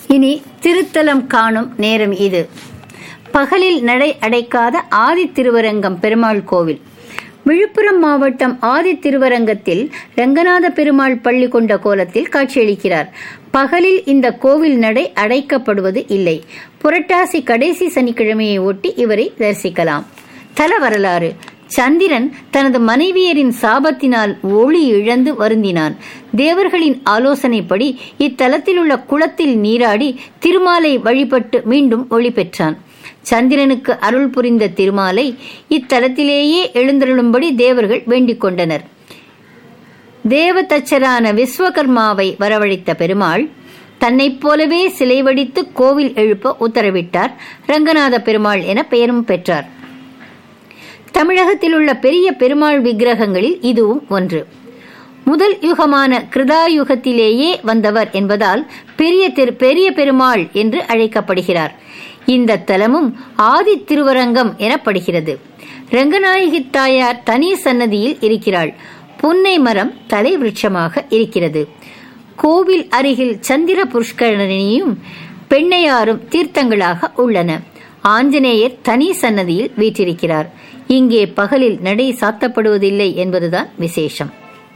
இனி திருத்தலம் காணும் நேரம் இது பகலில் நடை அடைக்காத ஆதி திருவரங்கம் பெருமாள் கோவில் விழுப்புரம் மாவட்டம் ஆதி திருவரங்கத்தில் ரங்கநாத பெருமாள் பள்ளி கொண்ட கோலத்தில் காட்சியளிக்கிறார் பகலில் இந்த கோவில் நடை அடைக்கப்படுவது இல்லை புரட்டாசி கடைசி சனிக்கிழமையை ஒட்டி இவரை தரிசிக்கலாம் தல வரலாறு சந்திரன் தனது மனைவியரின் சாபத்தினால் ஒளி இழந்து வருந்தினான் தேவர்களின் ஆலோசனைப்படி இத்தலத்தில் உள்ள குளத்தில் நீராடி திருமாலை வழிபட்டு மீண்டும் ஒளி பெற்றான் சந்திரனுக்கு அருள் புரிந்த திருமாலை இத்தலத்திலேயே எழுந்தருளும்படி தேவர்கள் வேண்டிக் கொண்டனர் தேவதச்சரான விஸ்வகர்மாவை வரவழைத்த பெருமாள் தன்னைப் போலவே சிலை வடித்து கோவில் எழுப்ப உத்தரவிட்டார் ரங்கநாத பெருமாள் என பெயரும் பெற்றார் தமிழகத்தில் உள்ள பெரிய பெருமாள் விக்கிரகங்களில் இதுவும் ஒன்று முதல் யுகமான கிருதாயுகத்திலேயே வந்தவர் என்பதால் பெரிய திரு பெரிய பெருமாள் என்று அழைக்கப்படுகிறார் இந்த தலமும் ஆதி திருவரங்கம் எனப்படுகிறது ரங்கநாயகி தாயார் தனி சன்னதியில் இருக்கிறாள் புன்னை மரம் தலை விருட்சமாக இருக்கிறது கோவில் அருகில் சந்திர புஷ்கரணியும் பெண்ணையாரும் தீர்த்தங்களாக உள்ளன ஆஞ்சநேயர் தனி சன்னதியில் வீற்றிருக்கிறார் இங்கே பகலில் நடை சாத்தப்படுவதில்லை என்பதுதான் விசேஷம்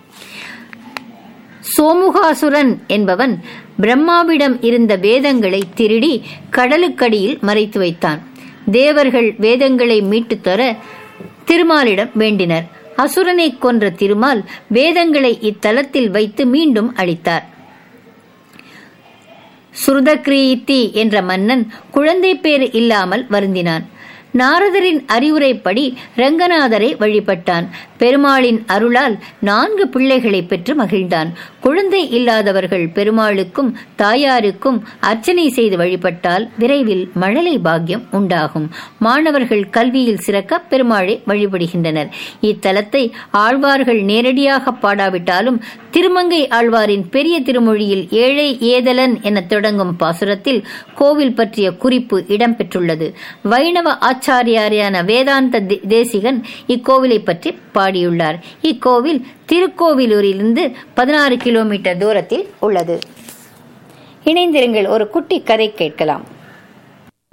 சோமுகாசுரன் என்பவன் பிரம்மாவிடம் இருந்த வேதங்களை திருடி கடலுக்கடியில் மறைத்து வைத்தான் தேவர்கள் வேதங்களை மீட்டு தர திருமாலிடம் வேண்டினர் அசுரனை கொன்ற திருமால் வேதங்களை இத்தலத்தில் வைத்து மீண்டும் அளித்தார் சுருதக்ரீத்தி என்ற மன்னன் குழந்தை பேறு இல்லாமல் வருந்தினான் நாரதரின் அறிவுரைப்படி ரங்கநாதரை வழிபட்டான் பெருமாளின் அருளால் நான்கு பிள்ளைகளை பெற்று மகிழ்ந்தான் குழந்தை இல்லாதவர்கள் பெருமாளுக்கும் தாயாருக்கும் அர்ச்சனை செய்து வழிபட்டால் விரைவில் மழலை பாக்கியம் உண்டாகும் மாணவர்கள் கல்வியில் சிறக்க பெருமாளை வழிபடுகின்றனர் இத்தலத்தை ஆழ்வார்கள் நேரடியாக பாடாவிட்டாலும் திருமங்கை ஆழ்வாரின் பெரிய திருமொழியில் ஏழை ஏதலன் என தொடங்கும் பாசுரத்தில் கோவில் பற்றிய குறிப்பு இடம்பெற்றுள்ளது வைணவ ஆச்சாரியாரியான வேதாந்த தேசிகன் இக்கோவிலை பற்றி பாடியுள்ளார் இக்கோவில் திருக்கோவிலூரிலிருந்து பதினாறு கிலோமீட்டர் தூரத்தில் உள்ளது இணைந்திருங்கள் ஒரு குட்டி கதை கேட்கலாம்